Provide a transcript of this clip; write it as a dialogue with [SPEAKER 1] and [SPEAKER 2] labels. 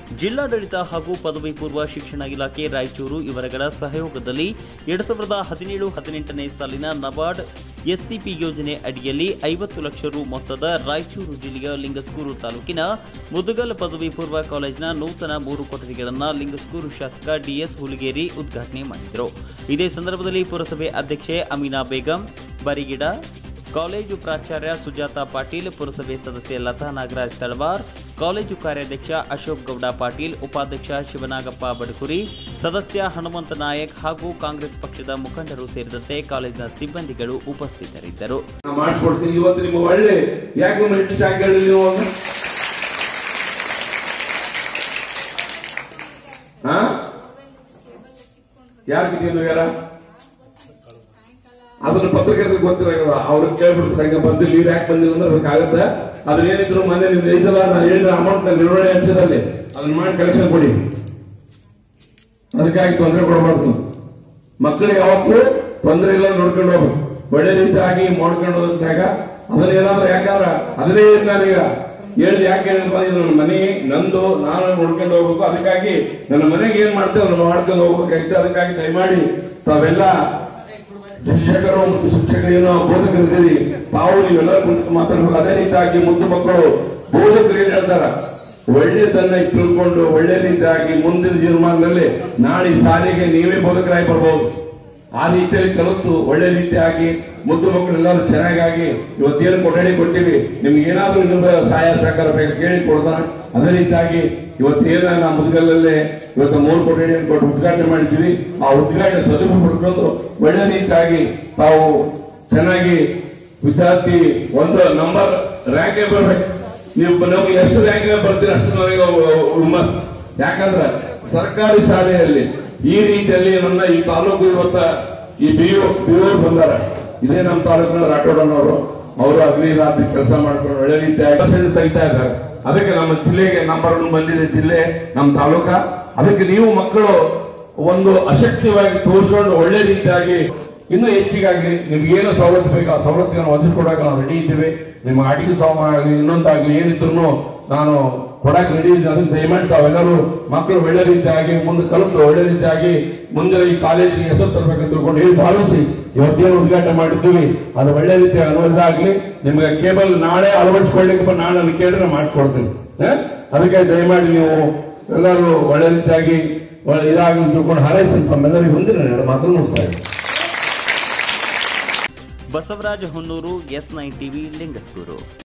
[SPEAKER 1] ಜಿಲ್ಲಾಡಳಿತ ಹಾಗೂ ಪದವಿ ಪೂರ್ವ ಶಿಕ್ಷಣ ಇಲಾಖೆ ರಾಯಚೂರು ಇವರಗಳ ಸಹಯೋಗದಲ್ಲಿ ಎರಡ್ ಸಾವಿರದ ಹದಿನೇಳು ಹದಿನೆಂಟನೇ ಸಾಲಿನ ನಬಾರ್ಡ್ ಎಸ್ಸಿಪಿ ಯೋಜನೆ ಅಡಿಯಲ್ಲಿ ಐವತ್ತು ಲಕ್ಷ ರು ಮೊತ್ತದ ರಾಯಚೂರು ಜಿಲ್ಲೆಯ ಲಿಂಗಸ್ಕೂರು ತಾಲೂಕಿನ ಮುದುಗಲ್ ಪದವಿ ಪೂರ್ವ ಕಾಲೇಜಿನ ನೂತನ ಮೂರು ಕೊಠಡಿಗಳನ್ನು ಲಿಂಗಸ್ಕೂರು ಶಾಸಕ ಡಿಎಸ್ ಹುಲಿಗೇರಿ ಉದ್ಘಾಟನೆ ಮಾಡಿದರು ಇದೇ ಸಂದರ್ಭದಲ್ಲಿ ಪುರಸಭೆ ಅಧ್ಯಕ್ಷೆ ಅಮೀನಾ ಬೇಗಂ ಬರಿಗಿಡ ಕಾಲೇಜು ಪ್ರಾಚಾರ್ಯ ಸುಜಾತ ಪಾಟೀಲ್ ಪುರಸಭೆ ಸದಸ್ಯೆ ಲತಾ ನಾಗರಾಜ್ ತಳವಾರ್ ಕಾಲೇಜು ಕಾರ್ಯಾಧ್ಯಕ್ಷ ಅಶೋಕ್ ಗೌಡ ಪಾಟೀಲ್ ಉಪಾಧ್ಯಕ್ಷ ಶಿವನಾಗಪ್ಪ ಬಡಕುರಿ ಸದಸ್ಯ ಹನುಮಂತ ನಾಯಕ್ ಹಾಗೂ ಕಾಂಗ್ರೆಸ್ ಪಕ್ಷದ ಮುಖಂಡರು ಸೇರಿದಂತೆ ಕಾಲೇಜಿನ ಸಿಬ್ಬಂದಿಗಳು ಉಪಸ್ಥಿತರಿದ್ದರು
[SPEAKER 2] ನಾ ಮಾಡಿಸ್ಕೊಡ್ತೀನಿ ಇವತ್ತು ನಿಮ್ಗೆ ಒಳ್ಳೆ ಯಾಕೆ ನಿಮ್ಮ ಎಷ್ಟು ಶಾಖೆ ಹೇಳಿ ನೀವು ಅವಾಗ? ಹಾ ಯಾರು ಕಿತ್ಕೊಂಡು ಯಾರ ಅದನ್ನ ಪತ್ರಕರ್ತರಿಗೆ ಗೊತ್ತಿರಾಗಲ್ಲ ಅವ್ರು ಕೇಳ್ಬಿಡ್ತಾರೆ ಹಂಗ ಬಂದಿಲ್ಲ ಇವ್ರು ಯಾಕೆ ಬಂದಿಲ್ಲ ಅಂದ್ರೆ ಅದಕ್ಕಾಗತ್ತೆ ಅದ್ರ ಏನಿದ್ರು ಮೊನ್ನೆ ನಿಮ್ದು ಐದಲ್ಲ ನಾ ಹೇಳಿದ ಅಮೌಂಟ್ ನಿರ್ವಹಣೆ ಅಂಶದಲ್ಲಿ ಅದನ್ನ ಮಾಡಿ ಕಲೆಕ್ಷನ್ ಕೊಡಿ ಅದಕ್ಕಾಗಿ ತೊಂದರೆ ಕೊಡಬಾರ್ದು ಮಕ್ಕಳಿಗೆ ಯಾವತ್ತೂ ತೊಂದರೆ ಇಲ್ಲ ನೋಡ್ಕೊಂಡು ಹೋಗ್ಬೇಕು ಒಳ್ಳೆ ರೀತಿಯಾಗಿ ಮಾಡ್ಕೊಂಡು ಹೋದಾಗ ಅದನ್ನ ಏನಾದ್ರು ಯಾಕಂದ್ರ ಅದನ್ನೇ ನಾನೀಗ ಹೇಳಿ ಯಾಕೆ ಹೇಳಿದ್ರೆ ಇದು ನನ್ನ ಮನೆ ನಂದು ನಾನು ನೋಡ್ಕೊಂಡು ಹೋಗ್ಬೇಕು ಅದಕ್ಕಾಗಿ ನನ್ನ ಮನೆಗೆ ಏನ್ ಮಾಡ್ತೇವೆ ಅದನ್ನ ಮಾಡ್ಕೊಂಡು ಹೋಗ್ಬೇಕಾಗಿತ್ತು ಅದಕ್ಕಾಗಿ ದಯಮಾಡಿ ತಾವೆಲ್ಲ ಶಿಕ್ಷಕರು ಮತ್ತು ಶಿಕ್ಷಕರೇನೋ ಬೋಧಕರಿದ್ದೀರಿ ತಾವು ನೀವೆಲ್ಲ ಕುಂತು ಮಾತಾಡ್ಬೇಕು ಅದೇ ರೀತಿಯಾಗಿ ಮುದ್ದು ಮಕ್ಕಳು ಬೋಧಕರು ಏನ್ ಹೇಳ್ತಾರ ಒಳ್ಳೆತನ್ನ ತಿಳ್ಕೊಂಡು ಒಳ್ಳೆ ರೀತಿಯಾಗಿ ಮುಂದಿನ ಜೀವಮಾನದಲ್ಲಿ ನಾಳೆ ಶಾಲೆಗೆ ನೀವೇ ಬೋಧಕರಾಗಿ ಬರ್ಬೋದು ಆ ರೀತಿಯಲ್ಲಿ ಕಲಿತು ಒಳ್ಳೆ ರೀತಿಯಾಗಿ ಮುದ್ದು ಮಕ್ಕಳೆಲ್ಲರೂ ಚೆನ್ನಾಗಿ ಇವತ್ತೇನು ಕೊಠಡಿ ಕೊಟ್ಟಿವಿ ನಿಮ್ಗೆ ಏನಾದ್ರೂ ಇನ್ನೊಬ್ಬ ಸಹಾಯ ಸಹಕಾರ ಬೇಕು ಕೇಳಿ ಕೊಡ್ತಾನ ಅದೇ ರೀತಿಯಾಗಿ ಇವತ್ತೇನ ನಾವು ಮುದುಗಲ್ಲೇ ಇವತ್ತು ಮೂರು ಕೊಠಡಿಯನ್ನು ಕೊಟ್ಟು ಉದ್ಘಾಟನೆ ಮಾಡಿದ್ವಿ ಆ ಉದ್ಘಾಟನೆ ಸದುಪಯೋಗ ಪಡ್ಕೊಂಡು ಒಳ್ಳೆ ರೀತಿಯಾಗಿ ತಾವು ಚೆನ್ನಾಗಿ ವಿದ್ಯಾರ್ಥಿ ಒಂದು ನಂಬರ್ ರ್ಯಾಂಕ್ ಬರ್ಬೇಕು ನೀವು ನಮ್ಗೆ ಎಷ್ಟು ರ್ಯಾಂಕ್ ಬರ್ತೀರಿ ಅಷ್ಟು ನನಗೆ ಹುಮ್ಮಸ್ ಯಾಕಂದ್ರೆ ಸರ್ಕಾರಿ ಶಾಲೆಯಲ್ಲಿ ಈ ರೀತಿಯಲ್ಲಿ ನನ್ನ ಈ ತಾಲೂಕು ಇವತ್ತ ಈ ಬಿಒ ಬಿಒ ಬಂದಾರ ಇದೇ ನಮ್ಮ ತಾಲೂಕಿನ ರಾಠೋಡನವರು ಅವರು ಅಗ್ನಿ ರಾತ್ರಿ ಕೆಲಸ ಮಾಡ್ಕೊಂಡು ಒಳ್ಳೆ ರೀತಿಯಾಗಿ percentage ತೆಗಿತಾ ಇದ್ದಾರೆ ಅದಕ್ಕೆ ನಮ್ಮ ಜಿಲ್ಲೆಗೆ ನಂಬರ್ ಒನ್ ಬಂದಿದೆ ಜಿಲ್ಲೆ ನಮ್ಮ ತಾಲೂಕ ಅದಕ್ಕೆ ನೀವು ಮಕ್ಕಳು ಒಂದು ಅಶಕ್ತಿವಾಗಿ ತೋರಿಸ್ಕೊಂಡು ಒಳ್ಳೆ ರೀತಿಯಾಗಿ ಇನ್ನೂ ಹೆಚ್ಚಿಗಾಗಿ ನಿಮ್ಗೆ ಏನೋ ಸವಲತ್ತು ಬೇಕು ಆ ಸವಲತ್ತುಗಳನ್ನು ಒದಗಿಸ್ಕೊಡಕ್ಕೆ ನಾವು ರೆಡಿ ಇದ್ದೇವೆ ನಿಮ್ಗೆ ಅಡಿಗೆ ಸಾಮಾನು ಆಗಲಿ ಇನ್ನೊಂದಾಗ್ಲಿ ಏನಿದ್ರು ನಾನು ಕೊಡಕ್ಕೆ ರೆಡಿ ಇದ್ದೀನಿ ಅದನ್ನ ದಯಮಾಡಿ ತಾವೆಲ್ಲರೂ ಮಕ್ಕಳು ಒಳ್ಳೆ ರೀತಿಯಾಗಿ ಮುಂದೆ ಕಲಿತು ಒಳ್ಳೆ ರೀತಿಯಾಗಿ ಮುಂದೆ ಈ ಕಾಲೇಜಿಗೆ ಹೆಸರು ತರಬೇಕಂತ ತಿಳ್ಕೊಂಡು ಹೇಳಿ ಭಾವಿಸಿ ಇವತ್ತೇನು ಉದ್ಘಾಟನೆ ಮಾಡಿದ್ದೀವಿ ಅದು ಒಳ್ಳೆ ರೀತಿಯ ಅನುವಾದ ಆಗ್ಲಿ ನಿಮ್ಗೆ ಕೇಬಲ್ ನಾಳೆ ಅಳವಡಿಸ್ಕೊಳ್ಳಿಕ್ಕೆ ನಾಳೆ ನಾನು ಕೇಳಿದ್ರೆ ಮಾಡಿಸ್ಕೊಡ್ತೀನಿ ಹ? ಅದಕ್ಕೆ ದಯಮಾಡಿ ನೀವು ಎಲ್ಲರೂ ಒಳ್ಳೆ ರೀತಿಯಾಗಿ ಒಳ್ಳೆ ಇದಾಗಲಿ ಅಂತ ತಿಳ್ಕೊಂಡು ಹಾರೈಸಿ ತಮ್ಮೆಲ್ಲರಿಗೂ ಹೊಂದಿರ ಎರಡು ಮಾತನ್ನು ಮುಗಿಸ್ತಾ ಇದ್ದೀನಿ
[SPEAKER 1] Basavaraja Honnur S nine TV Lingsugur